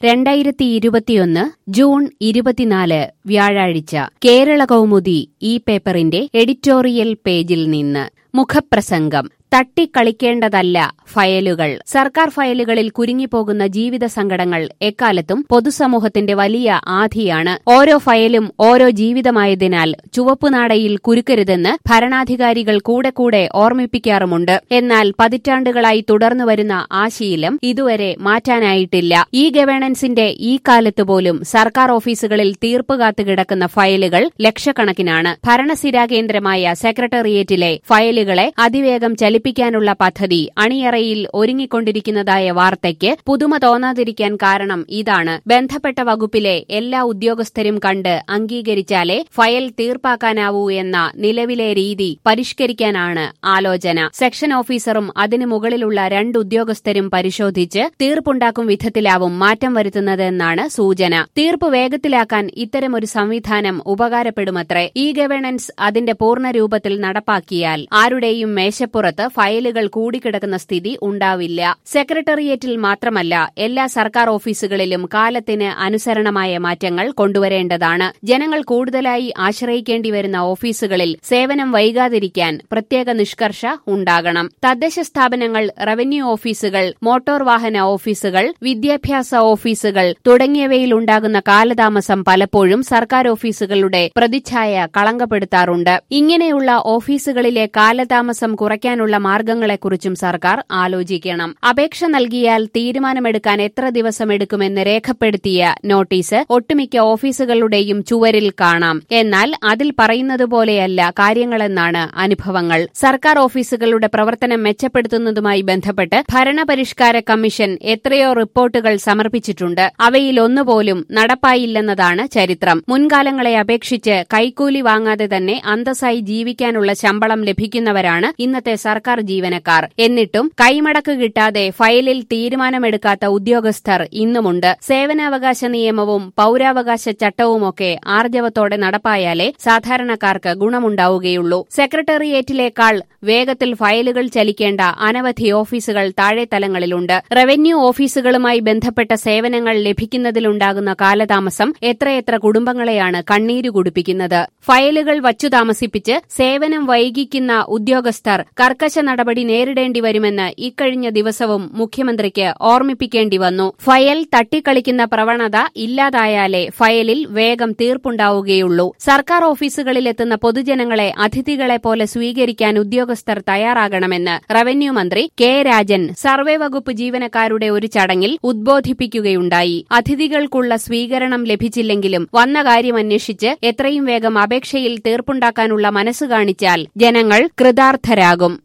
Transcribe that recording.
രണ്ടായിരത്തി ഇരുപത്തിയൊന്ന് ജൂൺ ഇരുപത്തിനാല് വ്യാഴാഴ്ച കേരള കൗമുദി ഈ പേപ്പറിന്റെ എഡിറ്റോറിയൽ പേജിൽ നിന്ന് മുഖപ്രസംഗം തട്ടിക്കളിക്കേണ്ടതല്ല ഫയലുകൾ സർക്കാർ ഫയലുകളിൽ കുരുങ്ങിപ്പോകുന്ന ജീവിത സങ്കടങ്ങൾ എക്കാലത്തും പൊതുസമൂഹത്തിന്റെ വലിയ ആധിയാണ് ഓരോ ഫയലും ഓരോ ജീവിതമായതിനാൽ ചുവപ്പുനാടയിൽ കുരുക്കരുതെന്ന് ഭരണാധികാരികൾ കൂടെ കൂടെ ഓർമ്മിപ്പിക്കാറുമുണ്ട് എന്നാൽ പതിറ്റാണ്ടുകളായി തുടർന്നു വരുന്ന ആ ശീലം ഇതുവരെ മാറ്റാനായിട്ടില്ല ഈ ഗവേണൻസിന്റെ ഈ കാലത്ത് പോലും സർക്കാർ ഓഫീസുകളിൽ തീർപ്പ് കാത്തുകിടക്കുന്ന ഫയലുകൾ ലക്ഷക്കണക്കിനാണ് ഭരണസിരാ കേന്ദ്രമായ സെക്രട്ടേറിയറ്റിലെ ഫയലുകളെ അതിവേഗം ചലിപ്പിക്കാനുള്ള പദ്ധതി അണിയറയിൽ ഒരുങ്ങിക്കൊണ്ടിരിക്കുന്നതായ വാർത്തയ്ക്ക് പുതുമ തോന്നാതിരിക്കാൻ കാരണം ഇതാണ് ബന്ധപ്പെട്ട വകുപ്പിലെ എല്ലാ ഉദ്യോഗസ്ഥരും കണ്ട് അംഗീകരിച്ചാലേ ഫയൽ തീർപ്പാക്കാനാവൂ എന്ന നിലവിലെ രീതി പരിഷ്കരിക്കാനാണ് ആലോചന സെക്ഷൻ ഓഫീസറും അതിനു മുകളിലുള്ള രണ്ട് ഉദ്യോഗസ്ഥരും പരിശോധിച്ച് തീർപ്പുണ്ടാക്കും വിധത്തിലാവും മാറ്റം വരുത്തുന്നതെന്നാണ് സൂചന തീർപ്പ് വേഗത്തിലാക്കാൻ ഇത്തരമൊരു സംവിധാനം ഉപകാരപ്പെടുമത്രേ ഇ ഗവേണൻസ് അതിന്റെ പൂർണ്ണരൂപത്തിൽ നടപ്പാക്കിയാൽ ആരുടെയും മേശപ്പുറത്ത് ഫയലുകൾ കൂടിക്കിടക്കുന്ന സ്ഥിതി ഉണ്ടാവില്ല സെക്രട്ടേറിയറ്റിൽ മാത്രമല്ല എല്ലാ സർക്കാർ ഓഫീസുകളിലും കാലത്തിന് അനുസരണമായ മാറ്റങ്ങൾ കൊണ്ടുവരേണ്ടതാണ് ജനങ്ങൾ കൂടുതലായി ആശ്രയിക്കേണ്ടി വരുന്ന ഓഫീസുകളിൽ സേവനം വൈകാതിരിക്കാൻ പ്രത്യേക നിഷ്കർഷ ഉണ്ടാകണം തദ്ദേശ സ്ഥാപനങ്ങൾ റവന്യൂ ഓഫീസുകൾ മോട്ടോർ വാഹന ഓഫീസുകൾ വിദ്യാഭ്യാസ ഓഫീസുകൾ തുടങ്ങിയവയിലുണ്ടാകുന്ന കാലതാമസം പലപ്പോഴും സർക്കാർ ഓഫീസുകളുടെ പ്രതിച്ഛായ കളങ്കപ്പെടുത്താറുണ്ട് ഇങ്ങനെയുള്ള ഓഫീസുകളിലെ കാലതാമസം കുറയ്ക്കാനുള്ള മാർഗങ്ങളെക്കുറിച്ചും സർക്കാർ ആലോചിക്കണം അപേക്ഷ നൽകിയാൽ തീരുമാനമെടുക്കാൻ എത്ര ദിവസമെടുക്കുമെന്ന് രേഖപ്പെടുത്തിയ നോട്ടീസ് ഒട്ടുമിക്ക ഓഫീസുകളുടെയും ചുവരിൽ കാണാം എന്നാൽ അതിൽ പറയുന്നതുപോലെയല്ല കാര്യങ്ങളെന്നാണ് അനുഭവങ്ങൾ സർക്കാർ ഓഫീസുകളുടെ പ്രവർത്തനം മെച്ചപ്പെടുത്തുന്നതുമായി ബന്ധപ്പെട്ട് ഭരണപരിഷ്കാര കമ്മീഷൻ എത്രയോ റിപ്പോർട്ടുകൾ സമർപ്പിച്ചിട്ടുണ്ട് അവയിൽ ഒന്നുപോലും നടപ്പായില്ലെന്നതാണ് ചരിത്രം മുൻകാലങ്ങളെ അപേക്ഷിച്ച് കൈക്കൂലി വാങ്ങാതെ തന്നെ അന്തസ്സായി ജീവിക്കാനുള്ള ശമ്പളം ലഭിക്കുന്നവരാണ് ഇന്നത്തെ സർക്കാർ ജീവനക്കാർ എന്നിട്ടും കൈമടക്ക് കിട്ടാതെ ഫയലിൽ തീരുമാനമെടുക്കാത്ത ഉദ്യോഗസ്ഥർ ഇന്നുമുണ്ട് സേവനാവകാശ നിയമവും പൌരാവകാശ ചട്ടവുമൊക്കെ ആർജവത്തോടെ നടപ്പായാലേ സാധാരണക്കാർക്ക് ഗുണമുണ്ടാവുകയുള്ളൂ സെക്രട്ടേറിയറ്റിലേക്കാൾ വേഗത്തിൽ ഫയലുകൾ ചലിക്കേണ്ട അനവധി ഓഫീസുകൾ താഴെത്തലങ്ങളിലുണ്ട് റവന്യൂ ഓഫീസുകളുമായി ബന്ധപ്പെട്ട സേവനങ്ങൾ ലഭിക്കുന്നതിലുണ്ടാകുന്ന കാലതാമസം എത്രയെത്ര കുടുംബങ്ങളെയാണ് കണ്ണീരു കുടിപ്പിക്കുന്നത് ഫയലുകൾ വച്ചു താമസിപ്പിച്ച് സേവനം വൈകിക്കുന്ന ഉദ്യോഗസ്ഥർ കർക്കശ നടപടി നേരിടേണ്ടി വരുമെന്ന് ഇക്കഴിഞ്ഞ ദിവസവും മുഖ്യമന്ത്രിക്ക് ഓർമ്മിപ്പിക്കേണ്ടി വന്നു ഫയൽ തട്ടിക്കളിക്കുന്ന പ്രവണത ഇല്ലാതായാലേ ഫയലിൽ വേഗം തീർപ്പുണ്ടാവുകയുള്ളൂ സർക്കാർ ഓഫീസുകളിലെത്തുന്ന പൊതുജനങ്ങളെ അതിഥികളെ പോലെ സ്വീകരിക്കാൻ ഉദ്യോഗസ്ഥർ തയ്യാറാകണമെന്ന് റവന്യൂ മന്ത്രി കെ രാജൻ സർവേ വകുപ്പ് ജീവനക്കാരുടെ ഒരു ചടങ്ങിൽ ഉദ്ബോധിപ്പിക്കുകയുണ്ടായി അതിഥികൾക്കുള്ള സ്വീകരണം ലഭിച്ചില്ലെങ്കിലും വന്ന കാര്യം അന്വേഷിച്ച് എത്രയും വേഗം അപേക്ഷയിൽ തീർപ്പുണ്ടാക്കാനുള്ള മനസ്സ് കാണിച്ചാൽ ജനങ്ങൾ കൃതാർത്ഥരാകും